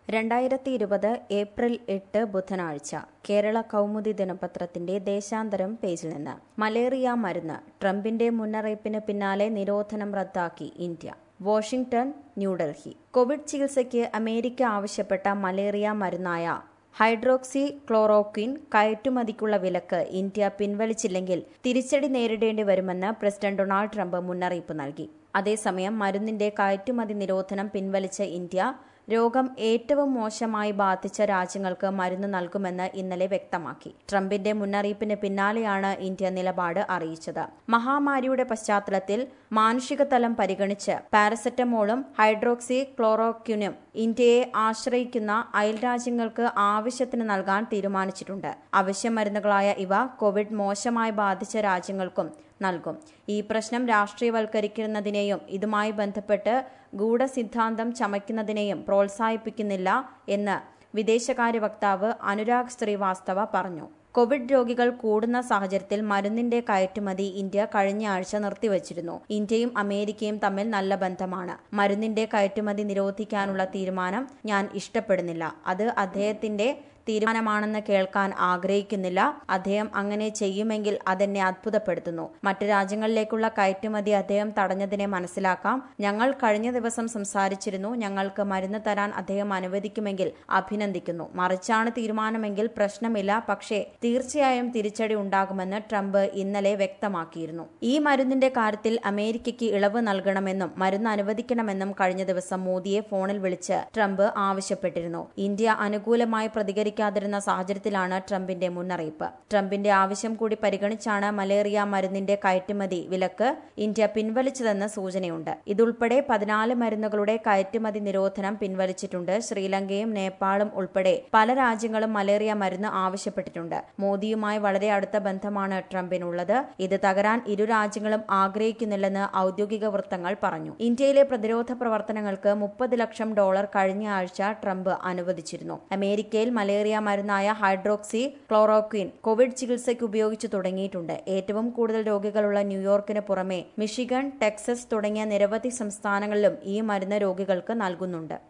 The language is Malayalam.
രണ്ടായിരത്തി ഇരുപത് ഏപ്രിൽ എട്ട് ബുധനാഴ്ച കേരള കൗമുദി ദിനപത്രത്തിന്റെ ദേശാന്തരം പേജിൽ നിന്ന് മലേറിയ മരുന്ന് ട്രംപിന്റെ മുന്നറിയിപ്പിന് പിന്നാലെ നിരോധനം റദ്ദാക്കി ഇന്ത്യ വാഷിംഗ്ടൺ ന്യൂഡൽഹി കോവിഡ് ചികിത്സയ്ക്ക് അമേരിക്ക ആവശ്യപ്പെട്ട മലേറിയ മരുന്നായ ഹൈഡ്രോക്സി ക്ലോറോക്വിൻ കയറ്റുമതിക്കുള്ള വിലക്ക് ഇന്ത്യ പിൻവലിച്ചില്ലെങ്കിൽ തിരിച്ചടി നേരിടേണ്ടി വരുമെന്ന് പ്രസിഡന്റ് ഡൊണാൾഡ് ട്രംപ് മുന്നറിയിപ്പ് നൽകി അതേസമയം മരുന്നിന്റെ കയറ്റുമതി നിരോധനം പിൻവലിച്ച ഇന്ത്യ രോഗം ഏറ്റവും മോശമായി ബാധിച്ച രാജ്യങ്ങൾക്ക് മരുന്ന് നൽകുമെന്ന് ഇന്നലെ വ്യക്തമാക്കി ട്രംപിന്റെ മുന്നറിയിപ്പിന് പിന്നാലെയാണ് ഇന്ത്യ നിലപാട് അറിയിച്ചത് മഹാമാരിയുടെ പശ്ചാത്തലത്തിൽ മാനുഷിക തലം പരിഗണിച്ച് പാരസെറ്റമോളും ഹൈഡ്രോക്സി ക്ലോറോക്യുനും ഇന്ത്യയെ ആശ്രയിക്കുന്ന അയൽരാജ്യങ്ങൾക്ക് ആവശ്യത്തിന് നൽകാൻ തീരുമാനിച്ചിട്ടുണ്ട് അവശ്യ മരുന്നുകളായ ഇവ കോവിഡ് മോശമായി ബാധിച്ച രാജ്യങ്ങൾക്കും നൽകും ഈ പ്രശ്നം രാഷ്ട്രീയവൽക്കരിക്കുന്നതിനെയും ഇതുമായി ബന്ധപ്പെട്ട് ഗൂഢസിദ്ധാന്തം ചമയ്ക്കുന്നതിനെയും പ്രോത്സാഹിപ്പിക്കുന്നില്ല എന്ന് വിദേശകാര്യ വക്താവ് അനുരാഗ് ശ്രീവാസ്തവ പറഞ്ഞു കോവിഡ് രോഗികൾ കൂടുന്ന സാഹചര്യത്തിൽ മരുന്നിന്റെ കയറ്റുമതി ഇന്ത്യ കഴിഞ്ഞ ആഴ്ച നിർത്തിവച്ചിരുന്നു ഇന്ത്യയും അമേരിക്കയും തമ്മിൽ നല്ല ബന്ധമാണ് മരുന്നിന്റെ കയറ്റുമതി നിരോധിക്കാനുള്ള തീരുമാനം ഞാൻ ഇഷ്ടപ്പെടുന്നില്ല അത് അദ്ദേഹത്തിന്റെ തീരുമാനമാണെന്ന് കേൾക്കാൻ ആഗ്രഹിക്കുന്നില്ല അദ്ദേഹം അങ്ങനെ ചെയ്യുമെങ്കിൽ അതെന്നെ അത്ഭുതപ്പെടുത്തുന്നു മറ്റു രാജ്യങ്ങളിലേക്കുള്ള കയറ്റുമതി അദ്ദേഹം തടഞ്ഞതിനെ മനസ്സിലാക്കാം ഞങ്ങൾ കഴിഞ്ഞ ദിവസം സംസാരിച്ചിരുന്നു ഞങ്ങൾക്ക് മരുന്ന് തരാൻ അദ്ദേഹം അനുവദിക്കുമെങ്കിൽ അഭിനന്ദിക്കുന്നു മറിച്ചാണ് തീരുമാനമെങ്കിൽ പ്രശ്നമില്ല പക്ഷേ തീർച്ചയായും തിരിച്ചടി ഉണ്ടാകുമെന്ന് ട്രംപ് ഇന്നലെ വ്യക്തമാക്കിയിരുന്നു ഈ മരുന്നിന്റെ കാര്യത്തിൽ അമേരിക്കയ്ക്ക് ഇളവ് നൽകണമെന്നും മരുന്ന് അനുവദിക്കണമെന്നും കഴിഞ്ഞ ദിവസം മോദിയെ ഫോണിൽ വിളിച്ച് ട്രംപ് ആവശ്യപ്പെട്ടിരുന്നു ഇന്ത്യ അനുകൂലമായി പ്രതികരിക്കും സ്വീകരിക്കാതിരുന്ന സാഹചര്യത്തിലാണ് ട്രംപിന്റെ മുന്നറിയിപ്പ് ട്രംപിന്റെ ആവശ്യം കൂടി പരിഗണിച്ചാണ് മലേറിയ മരുന്നിന്റെ കയറ്റുമതി വിലക്ക് ഇന്ത്യ പിൻവലിച്ചതെന്ന് സൂചനയുണ്ട് ഇതുൾപ്പെടെ പതിനാല് മരുന്നുകളുടെ കയറ്റുമതി നിരോധനം പിൻവലിച്ചിട്ടുണ്ട് ശ്രീലങ്കയും നേപ്പാളും ഉൾപ്പെടെ പല രാജ്യങ്ങളും മലേറിയ മരുന്ന് ആവശ്യപ്പെട്ടിട്ടുണ്ട് മോദിയുമായി വളരെ അടുത്ത ബന്ധമാണ് ട്രംപിനുള്ളത് ഇത് തകരാൻ ഇരു രാജ്യങ്ങളും ആഗ്രഹിക്കുന്നില്ലെന്ന് ഔദ്യോഗിക വൃത്തങ്ങൾ പറഞ്ഞു ഇന്ത്യയിലെ പ്രതിരോധ പ്രവർത്തനങ്ങൾക്ക് മുപ്പത് ലക്ഷം ഡോളർ കഴിഞ്ഞ ആഴ്ച ട്രംപ് അനുവദിച്ചിരുന്നു അമേരിക്കയിൽ മലേറിയ മരുന്നായ ഹൈഡ്രോക്സി ക്ലോറോക്വിൻ കോവിഡ് ചികിത്സയ്ക്ക് ഉപയോഗിച്ചു തുടങ്ങിയിട്ടുണ്ട് ഏറ്റവും കൂടുതൽ രോഗികളുള്ള ന്യൂയോർക്കിന് പുറമെ മിഷിഗൺ ടെക്സസ് തുടങ്ങിയ നിരവധി സംസ്ഥാനങ്ങളിലും ഈ മരുന്ന് രോഗികൾക്ക് നൽകുന്നുണ്ട്